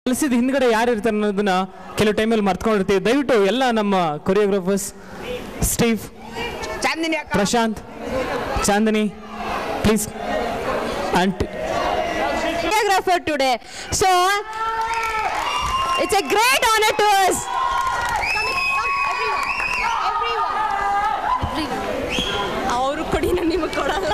ಕಲಿಸಿದ ಹಿಂದ್ಗಡೆ ಯಾರು ಇರ್ತಾರೆ ಅನ್ನೋದನ್ನ ಕೆಲವು ಟೈಮಲ್ಲಿ ಮರ್ತ್ಕೊಂಡಿರ್ತೀವಿ ದಯವಿಟ್ಟು ಎಲ್ಲ ನಮ್ಮ ಕೊರಿಯೋಗ್ರಾಫರ್ಸ್ ಸ್ಟೀವ್ ಚಾಂದಿನಿ ಅಕ್ಕ ಪ್ರಶಾಂತ್ ಚಾಂದಿನಿ ಪ್ಲೀಸ್ ಆಂಟ್ choreographer today. So it's a great honor to us. ಅವರು ಕೊಡಿ ನಾನು ನಿಮಗೆ ಕೊಡಲ್ಲ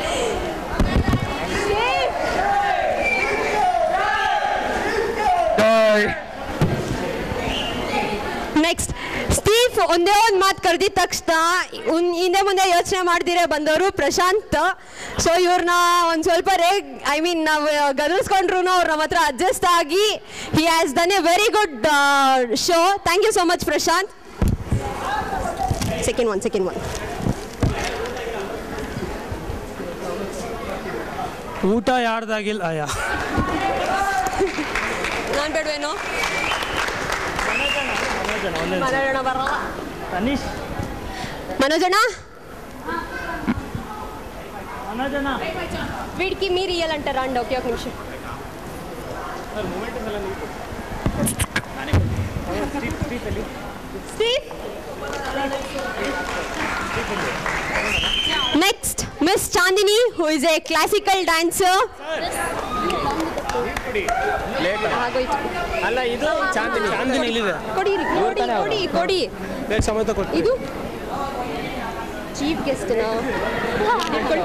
ನೆಕ್ಸ್ಟ್ ಸ್ಟೀವ್ ಒಂದೇ ಒಂದು ಮಾತು ಕರೆದಿದ ತಕ್ಷಣ ಉನ್- ಹಿಂದೆ ಮುಂದೆ ಯೋಚನೆ ಮಾಡ್ದಿರೇ ಬಂದವರು ಪ್ರಶಾಂತ್ ಸೊ ಇವ್ರನ್ನ ಒಂದು ಸ್ವಲ್ಪ ರೇ ಐ ಮೀನ್ ನಾವು ಗದರಿಸ್ಕೊಂಡ್ರು ಅವ್ರು ನಮ್ಮ ಹತ್ರ ಅಡ್ಜಸ್ಟ್ ಆಗಿ he has done a very good show thank you so much Prashant second one second one ಊಟ ಯಾರ್ದಾಗಿಲ್ಲ ಅಯ್ಯ ನಾನು ಬೇಡವೇನೋ ಮನೋಜಣ ಬರಲ್ಲ ತನೀಶ್ ಮನೋಜಣ ಮನೋಜನ వీడికి మీరు ఇవ్వాలంట రండి ఒకే ఒక నిమిషం next miss Chandini who is a classical dancer ಅಲ್ಲ ಇದು ಚಾಂದಿನಿ ಚಾಂದಿನಿ ಇಲ್ಲಿದೆ ಕೊಡಿ ಕೊಡಿ ಕೊಡಿ ಕೊಡಿ ಬೇಗ ಸಮೇತ ಕೊಟ್ಟು ಇದು ಚೀಫ್ ಗೆಸ್ಟ್ ಅದೇ ಕಣ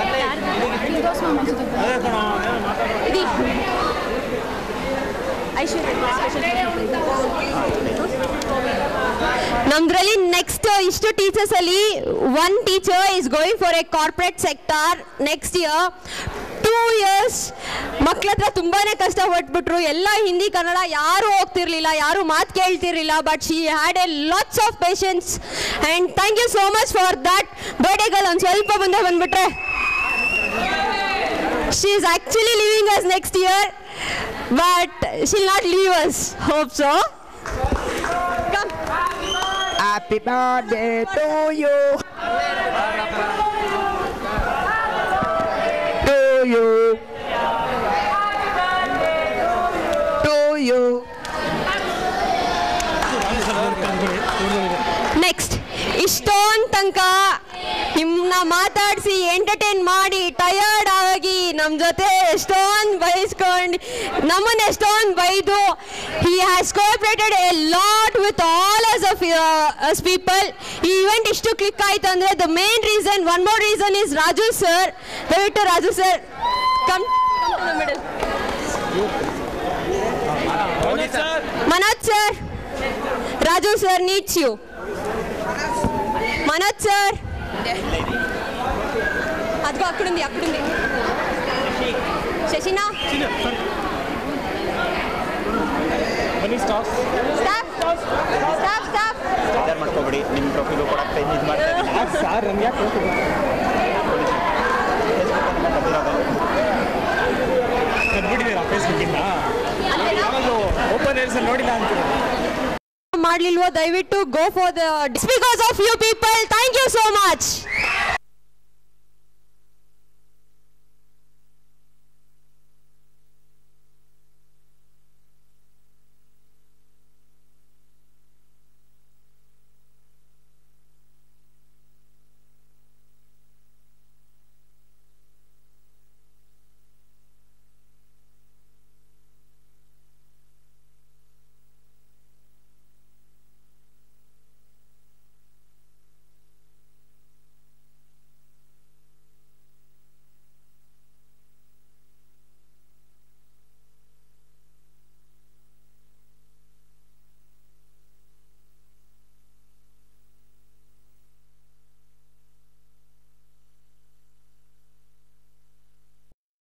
ఇది ನಮ್ದ್ರಲ್ಲಿ ನೆಕ್ಸ್ಟ್ ಇಷ್ಟು ಟೀಚರ್ಸ್ ಅಲ್ಲಿ one teacher is going for a corporate sector next year two years ಮಕ್ಳ ಹತ್ರ ತುಂಬಾನೇ ಕಷ್ಟ ಪಟ್ಬಿಟ್ರು ಎಲ್ಲ ಹಿಂದಿ ಕನ್ನಡ ಯಾರು ಹೋಗ್ತಿರ್ಲಿಲ್ಲ ಯಾರು ಮಾತು ಕೇಳ್ತಿರ್ಲಿಲ್ಲ but she had a lots of patience and thank you so much for that ಬರ್ಡೇಗಳು ಒಂದು ಸ್ವಲ್ಪ ಮುಂದೆ ಬಂದ್ಬಿಟ್ರೆ she is actually leaving us next year but she'll not leave us hope so come happy birthday to you to you to you next ಇಷ್ಟೊಂದು ತನಕ ನಿಮ್ಮನ್ನ ಮಾತಾಡಿಸಿ entertain ಮಾಡಿ ಟಯರ್ಡ್ ಆಗಿ ನಮ್ಮ ಜೊತೆ ಎಷ್ಟೊಂದು ಬಯಸ್ಕೊಂಡು ನಮ್ಮನ್ನ ಎಷ್ಟೊಂದು ಬೈದು he has cooperated a lot with all us of us people ಈ ಇವೆಂಟ್ ಇಷ್ಟು ಕ್ಲಿಕ್ ಆಯ್ತು ಅಂದರೆ the main reason one more reason is Raju sir ದಯವಿಟ್ಟು Raju sir come middle Manoj sir Raju sir needs you Manoj sir అదిగో అక్కడుంది అక్కడుంది శశినా స్టాఫ్ స్టాఫ్ స్టాఫ్ ಬೇಜಾರು ಮಾಡ್ಕೋಬೇಡಿ ನಿಮ್ಮ ಟ್ರೋಫಿಗೂ ಕೊಡಕ್ಕೆ ಇದು ಮಾಡ್ತಾ ಇದ್ದೀನಿ ಸರ್ ನಮ್ಗೆ ಯಾಕೆ ಕದ್ಬಿಟ್ಟಿದ್ದೀರಾ ಫೇಸ್ಬುಕ್ಕಿಂದ ಓಪನ್ ಏರ್ಸ್ ನೋಡಿಲ್ಲ ಅಂತ ಮಾಡ್ಲಿಲ್ವೋ ದಯವಿಟ್ಟು go for the because of you people thank you so much